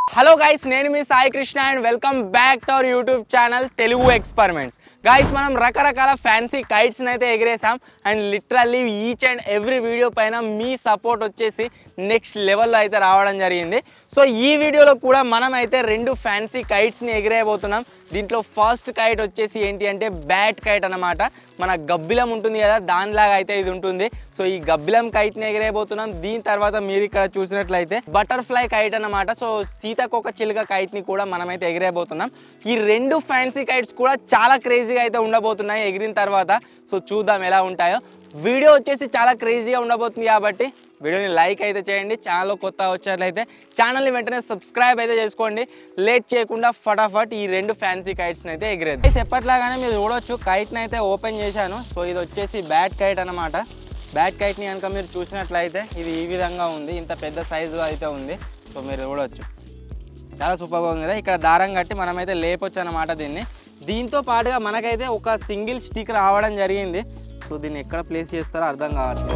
Hello guys నేను మీ Sai Krishna and welcome back to our YouTube channel Telugu experiments guys మనం రకరకాల ఫ్యాన్సీ కైట్స్ అయితే ఎగిరేసాం and literally each and every video పైన మీ సపోర్ట్ వచ్చేసి నెక్స్ట్ లెవెల్లో అయితే రావడం జరిగింది సో ఈ వీడియోలో కూడా మనం అయితే రెండు ఫ్యాన్సీ కైట్స్ని ఎగిరేయబోతున్నాం దీంట్లో ఫస్ట్ కైట్ వచ్చేసి ఏంటి అంటే బ్యాట్ కైట్ అన్నమాట మన గబ్బిలం ఉంటుంది కదా దానిలాగా అయితే ఇది ఉంటుంది సో ఈ గబ్బిలం కైట్ని ఎగిరేయబోతున్నాం దీని తర్వాత మీరు ఇక్కడ చూసినట్లయితే బటర్ఫ్లై కైట్ అన్నమాట సో సీతకొక చిలుక కైట్ని కూడా మనమైతే ఎగిరేయబోతున్నాం ఈ రెండు ఫ్యాన్సీ కైట్స్ కూడా చాలా క్రేజీగా అయితే ఉండబోతున్నాయి ఎగిరిన తర్వాత సో చూద్దాం ఎలా ఉంటాయో వీడియో వచ్చేసి చాలా క్రేజీగా ఉండబోతుంది కాబట్టి వీడియోని లైక్ అయితే చేయండి ఛానల్లో కొత్త వచ్చినట్లయితే ఛానల్ని వెంటనే సబ్స్క్రైబ్ అయితే చేసుకోండి లేట్ చేయకుండా ఫటాఫట్ ఈ రెండు ఫ్యాన్సీ కైట్స్ని అయితే ఎగిరేది Guys, ఎప్పటిలాగానే మీరు చూడొచ్చు కైట్ని అయితే ఓపెన్ చేశాను సో ఇది వచ్చేసి బ్యాట్ కైట్ అనమాట బ్యాట్ కైట్ని కనుక మీరు చూసినట్లయితే ఇది ఈ విధంగా ఉంది ఇంత పెద్ద సైజులో అయితే ఉంది సో మీరు చూడొచ్చు చాలా సూపర్గా ఉంది కదా ఇక్కడ దారం కట్టి మనమైతే లేపొచ్చు అనమాట దీన్ని దీంతో పాటుగా మనకైతే ఒక సింగిల్ స్టిక్ రావడం జరిగింది సో దీన్ని ఎక్కడ ప్లేస్ చేస్తారో అర్థం కావట్లేదు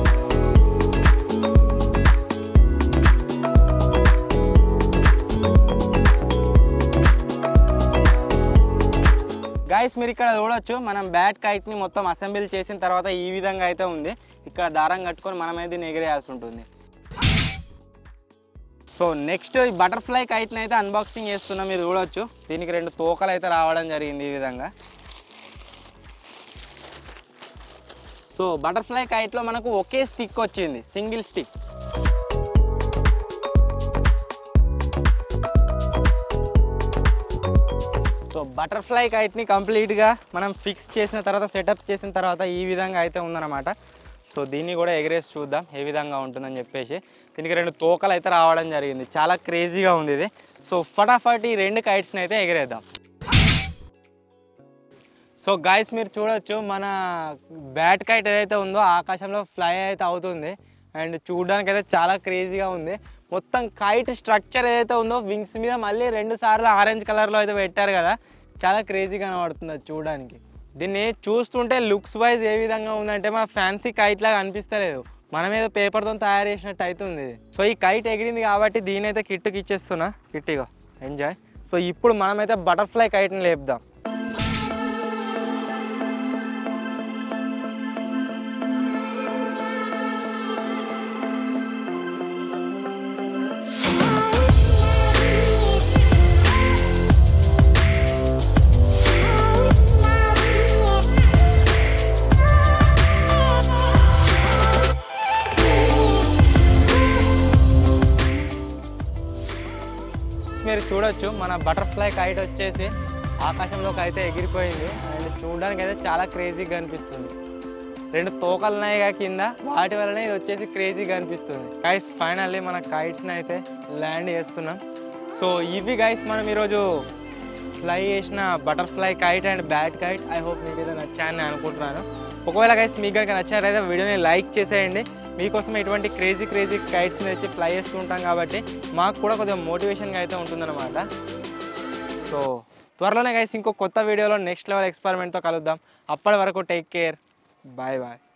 గైస్ మీరు ఇక్కడ చూడొచ్చు మనం బ్యాట్ కైట్ని మొత్తం అసెంబ్లీ చేసిన తర్వాత ఈ విధంగా అయితే ఉంది ఇక్కడ దారం కట్టుకొని మనమైతే దీన్ని ఎగిరేయాల్సి ఉంటుంది సో నెక్స్ట్ ఈ బటర్ఫ్లై కైట్ని అయితే అన్బాక్సింగ్ చేస్తున్నాం మీరు చూడొచ్చు దీనికి రెండు తోకలు అయితే రావడం జరిగింది ఈ విధంగా సో బటర్ఫ్లై కైట్లో మనకు ఒకే స్టిక్ వచ్చింది సింగిల్ స్టిక్ సో బటర్ఫ్లై కైట్ని కంప్లీట్గా మనం ఫిక్స్ చేసిన తర్వాత సెటప్ చేసిన తర్వాత ఈ విధంగా అయితే ఉందన్నమాట సో దీన్ని కూడా ఎగరేసి చూద్దాం ఏ విధంగా ఉంటుందని చెప్పేసి దీనికి రెండు తోకలు అయితే రావడం జరిగింది చాలా క్రేజీగా ఉంది ఇది సో ఫటాఫట్ ఈ రెండు కైట్స్ని అయితే ఎగరేద్దాం సో గాయస్ మీరు చూడొచ్చు మన బ్యాట్ కైట్ ఏదైతే ఉందో ఆకాశంలో ఫ్లై అయితే అవుతుంది అండ్ చూడడానికి అయితే చాలా క్రేజీగా ఉంది మొత్తం కైట్ స్ట్రక్చర్ ఏదైతే ఉందో వింగ్స్ మీద మళ్ళీ రెండు సార్లు ఆరెంజ్ కలర్లో అయితే పెట్టారు కదా చాలా క్రేజీగా కనబడుతుంది అది చూడడానికి దీన్ని చూస్తుంటే లుక్స్ వైజ్ ఏ విధంగా ఉందంటే మా ఫ్యాన్సీ కైట్ లాగా అనిపిస్తలేదు మనం ఏదో పేపర్తో తయారు చేసినట్టు అవుతుంది ఇది. సో ఈ కైట్ ఎగిరింది కాబట్టి దీని అయితే కిట్టుకి ఇచ్చేస్తున్నా కిట్టిగా ఎంజాయ్ సో ఇప్పుడు మనమైతే బటర్ఫ్లై కైట్ని లేపుదాం మీరు చూడొచ్చు మన బటర్ఫ్లై కైట్ వచ్చేసి ఆకాశంలోకి అయితే ఎగిరిపోయింది అండ్ చూడడానికి అయితే చాలా క్రేజీగా అనిపిస్తుంది రెండు తోకలు ఉన్నాయి కదా కింద వాటి వల్లనే ఇది వచ్చేసి క్రేజీగా అనిపిస్తుంది గైస్ ఫైనల్లీ మన కైట్స్ని అయితే ల్యాండ్ చేస్తున్నాం సో ఇవి గైస్ మనం ఈరోజు ఫ్లై చేసిన butterfly kite and bat kite I hope మీకు ఏదో నచ్చాయని నేను అనుకుంటున్నాను ఒకవేళ గైస్ మీకు కనుక నచ్చినట్లయితే వీడియోని లైక్ చేసేయండి మీకోసం ఇటువంటి క్రేజీ క్రేజీ కైట్స్ తెచ్చి ఫ్లై చేస్తూ ఉంటాం కాబట్టి మాకు కూడా కొద్దిగా మోటివేషన్గా అయితే ఉంటుందన్నమాట సో త్వరలోనే గైస్ ఇంకో కొత్త వీడియోలో నెక్స్ట్ లెవెల్ ఎక్స్పెరిమెంట్తో కలుద్దాం అప్పటి వరకు టేక్ కేర్ బాయ్ బాయ్